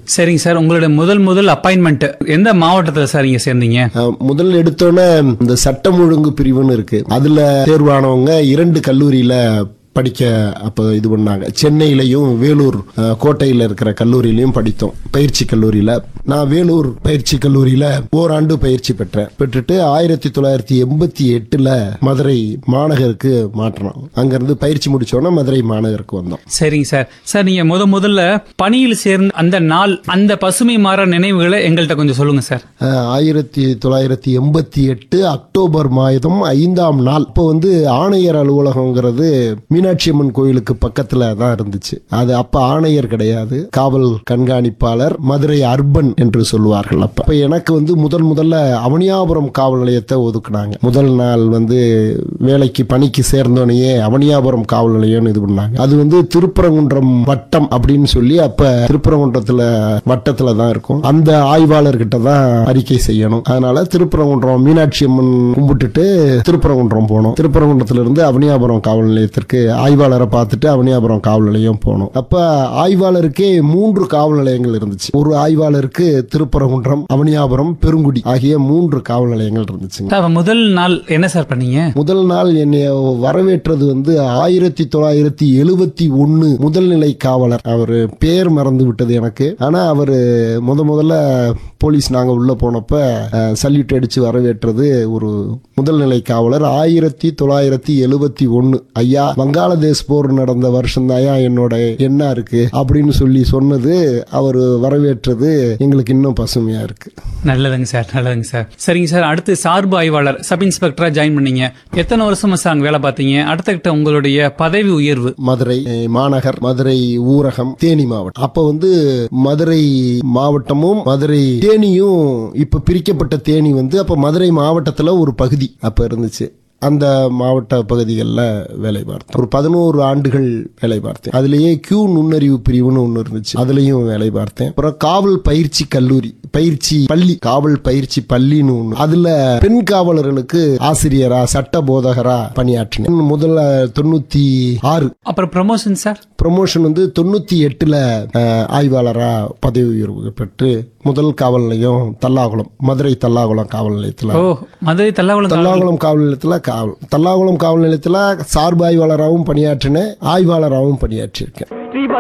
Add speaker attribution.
Speaker 1: சரிங்க சார் உங்களுடைய முதல் முதல் அப்பாயின்மெண்ட் எந்த மாவட்டத்துல சார் நீங்க சேர்ந்தீங்க
Speaker 2: அஹ், முதல்ல எடுத்தோன்னே இந்த சட்டம் ஒழுங்கு பிரிவுன்னு இருக்கு அதுல தேர்வானவங்க இரண்டு கல்லூரியில படிக்க அப்ப இது பண்ணாங்க சென்னையிலையும் வேலூர் அஹ், கோட்டையில இருக்கிற கல்லூரியிலையும் படித்தோம் பயிற்சி கல்லூரியில நான் வேலூர் பயிற்சி கல்லூரியில ஓராண்டு பயிற்சி பெற்றேன் பெற்றுட்டு ஆயிரத்தி தொள்ளாயிரத்தி எண்பத்தி எட்டுல மதுரை மாநகருக்கு மாற்றினோம் அங்கிருந்து பயிற்சி முடிச்சோன்னா மதுரை மாநகருக்கு வந்தோம்
Speaker 1: சரிங்க சார் சார் நீங்க முத முதல்ல பணியில் சேர்ந்த அந்த நாள் அந்த பசுமை மாற நினைவுகளை எங்கள்கிட்ட கொஞ்சம் சொல்லுங்க சார்
Speaker 2: அஹ், ஆயிரத்தி தொள்ளாயிரத்தி எண்பத்தி எட்டு அக்டோபர் மாதம் ஐந்தாம் நாள் இப்போ வந்து ஆணையர் அலுவலகங்கிறது மீனாட்சி அம்மன் கோயிலுக்கு பக்கத்துல தான் இருந்துச்சு அது அப்ப ஆணையர் கிடையாது காவல் கண்காணிப்பாளர் மதுரை அர்பன் என்று சொல்லுவார்கள் அப்ப அப்ப எனக்கு வந்து முதல் முதல்ல அவனியாபுரம் காவல் நிலையத்தை ஒதுக்குனாங்க முதல் நாள் வந்து வேலைக்கு பணிக்கு சேர்ந்தோனையே அவனியாபுரம் காவல் நிலையம்னு இது பண்ணாங்க அது வந்து திருப்பரங்குன்றம் வட்டம் அப்படின்னு சொல்லி அப்ப திருப்பரங்குன்றத்துல வட்டத்துல தான் இருக்கும் அந்த ஆய்வாளர்கிட்ட தான் அறிக்கை செய்யணும் அதனால திருப்பரங்குன்றம் மீனாட்சி அம்மன் கும்பிட்டுட்டு திருப்பரங்குன்றம் போனோம் திருப்பரங்குன்றத்துல இருந்து அவனியாபுரம் காவல் நிலையத்திற்கு ஆய்வாளரை பார்த்துட்டு அவனியாபுரம் காவல் நிலையம் போனோம் அப்ப ஆய்வாளருக்கே மூன்று காவல் நிலையங்கள் இருந்துச்சு ஒரு ஆய்வாளருக்கு திருப்பரங்குன்றம் அவனியாபுரம் பெருங்குடி ஆகிய மூன்று காவல் நிலையங்கள் இருந்துச்சுங்க
Speaker 1: சார் முதல் நாள் என்ன சார் பண்ணீங்க
Speaker 2: முதல் நாள் என்னை வரவேற்றது வந்து ஆயிரத்தி தொள்ளாயிரத்தி எழுபத்தி ஒன்னு முதல் நிலை காவலர் அவரு பேர் மறந்து விட்டது எனக்கு ஆனா அவரு முத முதல்ல போலீஸ் நாங்க உள்ள போனப்ப சல்யூட் அடிச்சு வரவேற்றது ஒரு முதல் நிலை காவலர் ஆயிரத்தி தொள்ளாயிரத்தி எழுபத்தி ஒன்னு ஐயா வங்காளதேஷ் போர் நடந்த வருஷம் தாயா என்னோட என்ன இருக்கு அப்படின்னு சொல்லி சொன்னது அவர் வரவேற்றது எங்களுக்கு இன்னும் பசுமையா இருக்கு
Speaker 1: நல்லதுங்க சார் நல்லதுங்க சார் சரிங்க சார் அடுத்து சார்பு ஆய்வாளர் சப் இன்ஸ்பெக்டரா ஜாயின் பண்ணீங்க எத்தனை வருஷமா சார் அங்க வேலை பார்த்தீங்க அடுத்த கிட்ட உங்களுடைய பதவி உயர்வு
Speaker 2: மதுரை அஹ், மாநகர் மதுரை ஊரகம் தேனி மாவட்டம் அப்ப வந்து மதுரை மாவட்டமும் மதுரை தேனியும் இப்ப பிரிக்கப்பட்ட தேனி வந்து அப்ப மதுரை மாவட்டத்துல ஒரு பகுதி அப்ப இருந்துச்சு அந்த மாவட்ட பகுதிகளில் வேலை பார்த்தேன் ஒரு பதினோரு ஆண்டுகள் வேலை பார்த்தேன் அதுலயே கியூ நுண்ணறிவு பிரிவுன்னு ஒன்று இருந்துச்சு அதுலயும் வேலை பார்த்தேன் அப்புறம் காவல் பயிற்சி கல்லூரி பயிற்சி பள்ளி காவல் பயிற்சி பள்ளின்னு ஒன்று அதுல பெண் காவலர்களுக்கு ஆசிரியரா சட்ட போதகரா பணியாற்றினேன் முதல்ல தொண்ணூத்தி ஆறு
Speaker 1: அப்புறம் ப்ரமோஷன் சார்
Speaker 2: ப்ரமோஷன் வந்து தொண்ணூத்தி எட்டுல அஹ், ஆய்வாளரா பதவி உயர்வு பெற்று முதல் காவல் நிலையம் தல்லாகுளம் மதுரை தல்லாகுளம் காவல் நிலையத்துல
Speaker 1: ஓ மதுரை தல்லாகுளம்
Speaker 2: தல்லாகுளம் காவல் நிலையத்துல காவல் தல்லாகுளம் காவல் நிலையத்துல சார்பு ஆய்வாளராகவும் பணியாற்றினேன் ஆய்வாளராகவும் பணியாற்றியிருக்கேன்